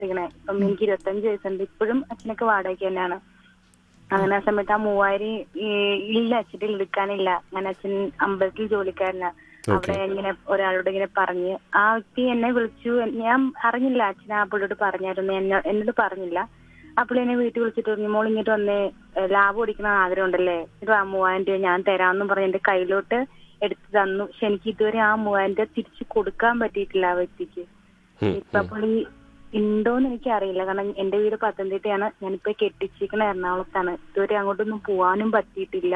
ഇരിക്കണേ അപ്പം എനിക്ക് ഇരുപത്തഞ്ച് വയസ്സുണ്ട് ഇപ്പോഴും അച്ഛനൊക്കെ വാടകയ്ക്ക് തന്നെയാണ് അങ്ങനെ ആ സമയത്ത് ആ മൂവായിരം ഈ ഇല്ല അച്ഛൻ്റെ എടുക്കാനില്ല അങ്ങനെ അച്ഛൻ അമ്പലത്തിൽ ജോലിക്കാരനാ അവിടെ ഇങ്ങനെ ഒരാളോട് ഇങ്ങനെ പറഞ്ഞ് ആ വ്യക്തി എന്നെ വിളിച്ചു ഞാൻ അറിഞ്ഞില്ല അച്ഛൻ ആ പുള്ളിയോട് പറഞ്ഞായിരുന്നു എന്നെ എന്നോട് പറഞ്ഞില്ല ആ പുള്ളി എന്നെ വീട്ടിൽ വിളിച്ചിട്ട് പറഞ്ഞു മോൾ ഇങ്ങോട്ട് വന്നേ ഏഹ് ലാഭം ഓടിക്കണം ആഗ്രഹം ഉണ്ടല്ലേ ഇത് ആ മൂവായിരം രൂപ ഞാൻ തരാമെന്നും പറഞ്ഞ് എന്റെ കയ്യിലോട്ട് എടുത്തു തന്നു പക്ഷെ എനിക്ക് ഇതുവരെ ആ മൂവായിരം രൂപ തിരിച്ചു കൊടുക്കാൻ പറ്റിയിട്ടില്ല ആ വ്യക്തിക്ക് ഉം, ഇപ്പൊ പുള്ളി ഉണ്ടോന്ന് എനിക്ക് അറിയില്ല കാരണം എന്റെ വീട് പത്തനംതിട്ടയാണ് ഞാനിപ്പോ കെട്ടിച്ചിരിക്കണ എറണാകുളത്താണ് ഇതുവരെ അങ്ങോട്ടൊന്നും പോവാനും പറ്റിയിട്ടില്ല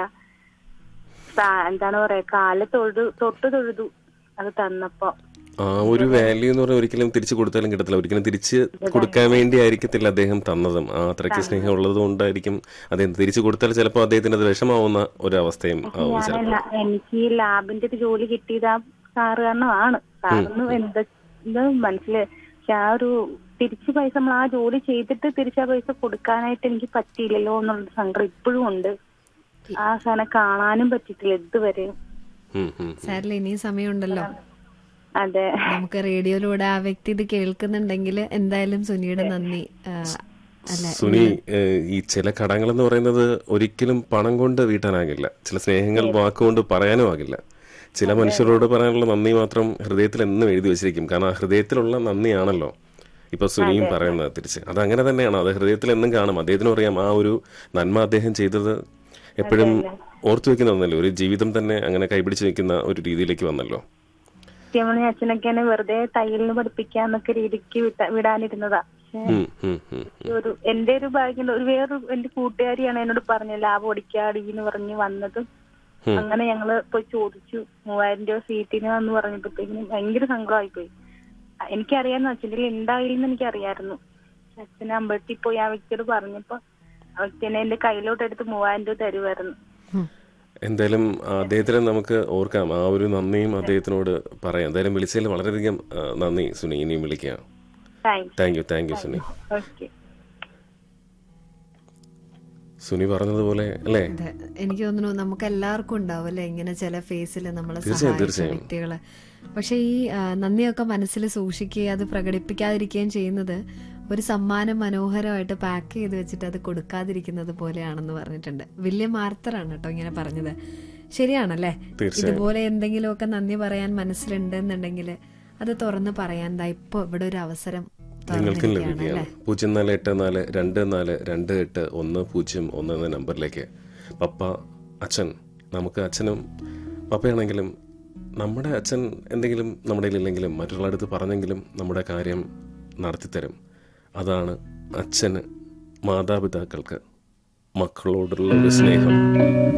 സാ- എന്താണ് പറയാ കാല് തൊഴു തൊട്ട് തൊഴുതു അത് തന്നപ്പോ ആ ഒരു വാല്യൂ എന്ന് പറഞ്ഞാൽ ഒരിക്കലും തിരിച്ചു കൊടുത്താലും കിട്ടത്തില്ല ഒരിക്കലും തിരിച്ച് കൊടുക്കാൻ വേണ്ടി ആയിരിക്കത്തില്ല അദ്ദേഹം തന്നതും ആ അത്രയ്ക്ക് സ്നേഹം ഉള്ളത് കൊണ്ടായിരിക്കും അദ്ദേഹം തിരിച്ചു കൊടുത്താൽ ചിലപ്പോൾ അദ്ദേഹത്തിന് അത് വിഷമാവുന്ന ഒരു അവസ്ഥയും ആവും ചിലപ്പോൾ ഞാനല്ല എനിക്ക് ഈ ലാബിന്റെ ഒരു ജോലി കിട്ടിയത് ആ സാറ് കാരണമാണ് സാറിന് എന്താ ഇത് മനസ്സിലായി പക്ഷെ ആ ഒരു തിരിച്ച് പൈസ നമ്മൾ ആ ജോലി ചെയ്തിട്ട് തിരിച്ച് ആ പൈസ കൊടുക്കാനായിട്ട് എനിക്ക് പറ്റിയില്ലല്ലോ എന്നുള്ള സങ്കടം ഇപ്പോഴും ഉണ്ട് ആ സാധനം കാണാനും പറ്റിയിട്ടില്ല ഇതുവരെ ഉം, ഉം. സാറിൽ ഇനിയും സമയമുണ്ടല്ലോ അതെ നമുക്ക് റേഡിയോയിലൂടെ ആ വ്യക്തി ഇത് കേൾക്കുന്നുണ്ടെങ്കിൽ എന്തായാലും സുനിയുടെ നന്ദി ആ, അല്ലെ സുനി ഏഹ്, ഈ ചില കടങ്ങൾ എന്ന് പറയുന്നത് ഒരിക്കലും പണം കൊണ്ട് വീട്ടാനാകില്ല ചില സ്നേഹങ്ങൾ വാക്കുകൊണ്ട് പറയാനും ആകില്ല ചില മനുഷ്യരോട് പറയാനുള്ള നന്ദി മാത്രം ഹൃദയത്തിൽ എന്നും എഴുതി വെച്ചിരിക്കും കാരണം ആ ഹൃദയത്തിലുള്ള നന്ദിയാണല്ലോ ഇപ്പൊ സുനിയും പറയുന്നത് തിരിച്ച് അത് അങ്ങനെ തന്നെയാണ് അത് ഹൃദയത്തിൽ എന്നും കാണും അദ്ദേഹത്തിനും അറിയാം ആ ഒരു നന്മ അദ്ദേഹം ചെയ്തത് എപ്പോഴും ഓർത്തു വെക്കുന്നതല്ലോ ഒരു ജീവിതം തന്നെ അങ്ങനെ കൈപിടിച്ച് നിൽക്കുന്ന ഒരു രീതിയിലേക്ക് വന്നല്ലോ സത്യം അച്ഛനൊക്കെ എന്നെ വെറുതെ തയ്യലിന് പഠിപ്പിക്കാന്നൊക്കെ രീതിക്ക് വിട്ട- വിടാനിരുന്നതാ പക്ഷെ ഉം, ഉം, ഉം. ഒരു എന്റെ ഒരു ഭാഗ്യം ഒരു വേറൊരു എന്റെ കൂട്ടുകാരിയാണ് എന്നോട് പറഞ്ഞത് ലാഭം ഓടിക്കാടി എന്ന് പറഞ്ഞ് വന്നത് അങ്ങനെ ഞങ്ങള് പോയി ചോദിച്ചു മൂവായിരം രൂപ സീറ്റിന് എന്ന് പറഞ്ഞപ്പോഴത്തേക്കിനും ഭയങ്കര സങ്കടമായി പോയി എനിക്കറിയായിരുന്നു അച്ഛൻ്റെ കയ്യിൽ ഉണ്ടായില്ലെന്ന് എനിക്കറിയായിരുന്നു പക്ഷെ അച്ഛൻ അമ്പലത്തിൽ പോയി ആ വ്യക്തിയോട് പറഞ്ഞപ്പോ ആ വ്യക്തി എന്നെ എന്റെ കയ്യിലോട്ട് എടുത്ത് മൂവായിരം രൂപ തരുമായിരുന്നു എന്തായാലും ആ, അദ്ദേഹത്തിനെ നമുക്ക് ഓർക്കാം ആ ഒരു നന്ദിയും അദ്ദേഹത്തിനോട് പറയാം എന്തായാലും വിളിച്ചതിൽ വളരെയധികം ആ, നന്ദി സുനി ഇനിയും വിളിക്കാം thanks thank you thank you Suni okay Suni പറഞ്ഞതുപോലെ അല്ലേ അതെ എനിക്ക് തോന്നുന്നു നമുക്ക് എല്ലാവർക്കും ഉണ്ടാവും അല്ലെ ഇങ്ങനെ ചില ഫേസിൽ നമ്മളെ തീർച്ചയായും, സഹായിച്ച തീർച്ചയായും. വ്യക്തികള് പക്ഷെ ഈ ആ, നന്ദിയൊക്കെ മനസ്സിൽ സൂക്ഷിക്കുകയും അത് പ്രകടിപ്പിക്കാതിരിക്കുകയും ചെയ്യുന്നത് ഒരു സമ്മാനം മനോഹരമായിട്ട് പാക്ക് ചെയ്ത് വെച്ചിട്ട് അത് കൊടുക്കാതിരിക്കുന്നത് പോലെയാണെന്ന് പറഞ്ഞിട്ടുണ്ട് വില്യം ആർത്തറാണ് കേട്ടോ ഇങ്ങനെ പറഞ്ഞത് ശരിയാണല്ലേ തീർച്ചയായും. ഇതുപോലെ എന്തെങ്കിലുമൊക്കെ നന്ദി പറയാൻ മനസ്സിലുണ്ടെന്നുണ്ടെങ്കിൽ അത് തുറന്ന് പറയാൻ ദാ ഇപ്പൊ ഇവിടെ ഒരു അവസരം നിങ്ങൾക്കും തുറന്നിരിക്കുകയാണ് ലഭിക്കുകയാണ് അല്ലേ പൂജ്യം നാല് എട്ട് നാല് രണ്ട് നാല് രണ്ട് എട്ട് ഒന്ന് പൂജ്യം ഒന്ന് എന്ന നമ്പറിലേക്ക് പപ്പ അച്ഛൻ നമുക്ക് അച്ഛനും പപ്പയാണെങ്കിലും നമ്മുടെ അച്ഛൻ എന്തെങ്കിലും നമ്മുടെ ഇല്ലെങ്കിലും മറ്റുള്ള അടുത്ത് പറഞ്ഞെങ്കിലും നമ്മുടെ കാര്യം നടത്തിത്തരും അതാണ് അച്ഛന് മാതാപിതാക്കൾക്ക് മക്കളോടുള്ള ഒരു സ്നേഹം